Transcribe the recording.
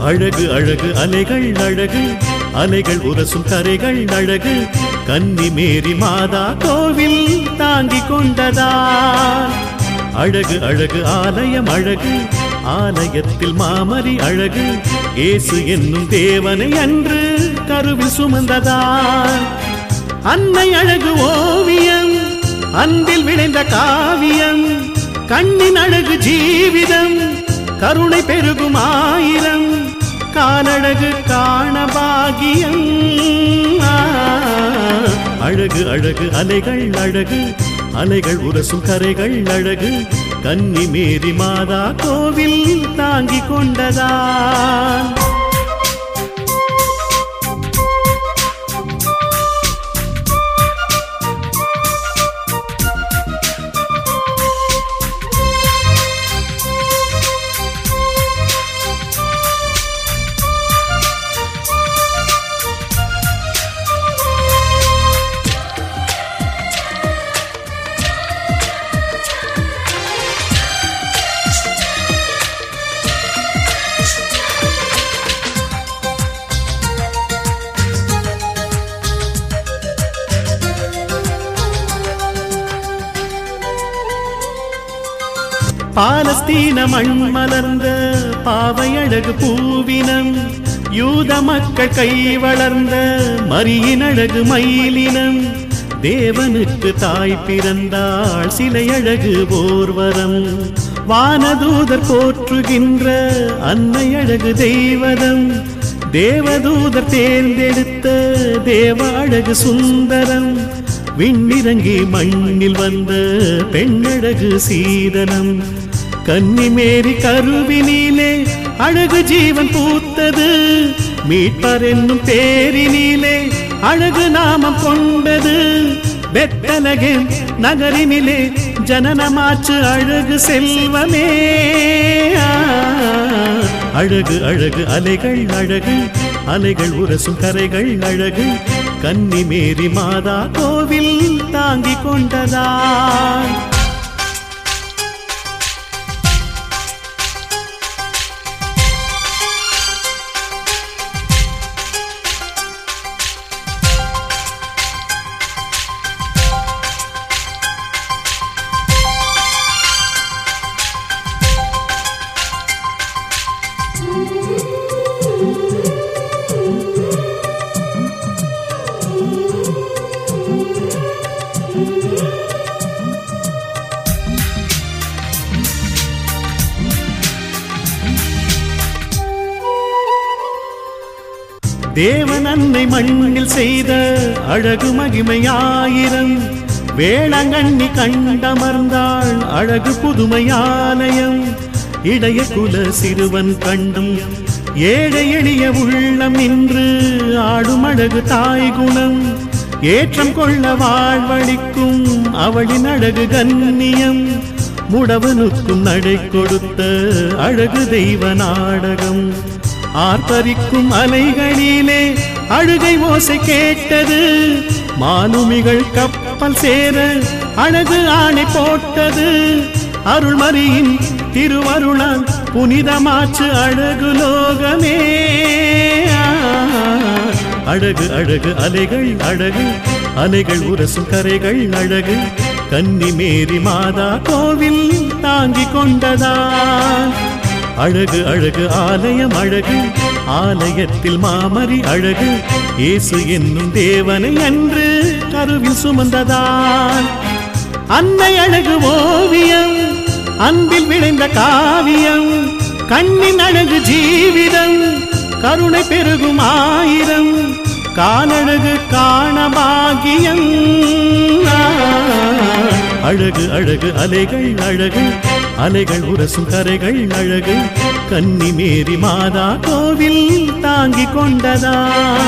அழகு அழகு அலைகள் அழகு அலைகள் உரசும் கரைகள் அழகு கன்னி மேரி மாதா கோவில் தாங்கிக் கொண்டதால் அழகு அழகு ஆலயம் அழகு ஆலயத்தில் மாமரி அழகு இயேசு என்னும் தேவனை அன்று கருவில் சுமந்ததால் அன்னை அழகு ஓவியம் அன்பில் விளைந்த காவியம் கண்ணின் அழகு ஜீவிதம் கருணை பெருகும் ஆயிரம் காலழகு காண பாகியம் ஆ, அழகு அழகு அலைகள் அழகு அலைகள் உரசும் கரைகள் அழகு கன்னி மேரி மாதா கோவில் தாங்கிக் கொண்டதான் பாலஸ்தீன மண் மலர்ந்த பாவை அழகு பூவினம் யூத மக்கள் கை வளர்ந்த மரியின் அழகு மயிலினம் தேவனுக்கு தாய் பிறந்தாள் சிலை அழகு போர்வரம் வானதூதர் போற்றுகின்ற அன்னை அழகு தெய்வதம் தேவதூதர் தேர்ந்தெடுத்த தேவ அழகு சுந்தரம் விண்ணிறங்கி மண்ணில் வந்த பெண்ணழகு சீதனம் கன்னிமேரி கருவினிலே அழகு ஜீவன் பூத்தது மீட்பர் என்னும் பேரினிலே அழகு நாமம் கொண்டது வெத்தலகேம் நகரினிலே ஜனனமாச்சு அழகு செல்வமே ஆ, அழகு அழகு அலைகள் அழகு அலைகள் உரசும் கரைகள் அழகு கன்னி மேரி மாதா கோவில் தாங்கிக் கொண்டதால் தேவன் அன்னை மண்ணில் செய்த அழகு மகிமையாயிரம் வேளாங்கண்ணி கண்டமர்ந்தாள் அழகு புதுமையாலயம் இடைய குல சிறுவன் கண்டும் ஏழை எளிய உள்ளம் நின்று ஆடும் அழகு தாய் குணம் ஏற்றம் கொள்ள வாழ்வழிக்கும் அவளின் அழகு கண்ணியம் முடவனுக்கும் நடை கொடுத்த அழகு தெய்வ நாடகம் ஆர்ப்பரிக்கும் அலைகளிலே அழுகை ஓசை கேட்டது மாலுமிகள் கப்பல் சேர அழகு ஆணை போட்டது அருள்மறியின் திருவருளால் புனிதமாச்சு அழகு லோகமே அழகு அழகு அலைகள் அழகு அலைகள் உரசும் கரைகள் அழகு கன்னி மேரி மாதா கோவில் தாங்கிக் கொண்டதா அழகு அழகு ஆலயம் அழகு ஆலயத்தில் மாமரி அழகு இயேசு என்னும் தேவனை அன்று கருவில் சுமந்ததால் அன்னை அழகு ஓவியம் அன்பில் விளைந்த காவியம் கண்ணின் அழகு ஜீவிதம் கருணை பெருகும் ஆயிரம் காலழகு காண பாகியம் அழகு அழகு அலைகள் அழகு அலைகள் உரசும் கரைகள் அழகு கன்னி மேரி மாதா கோவில் தாங்கிக் கொண்டதா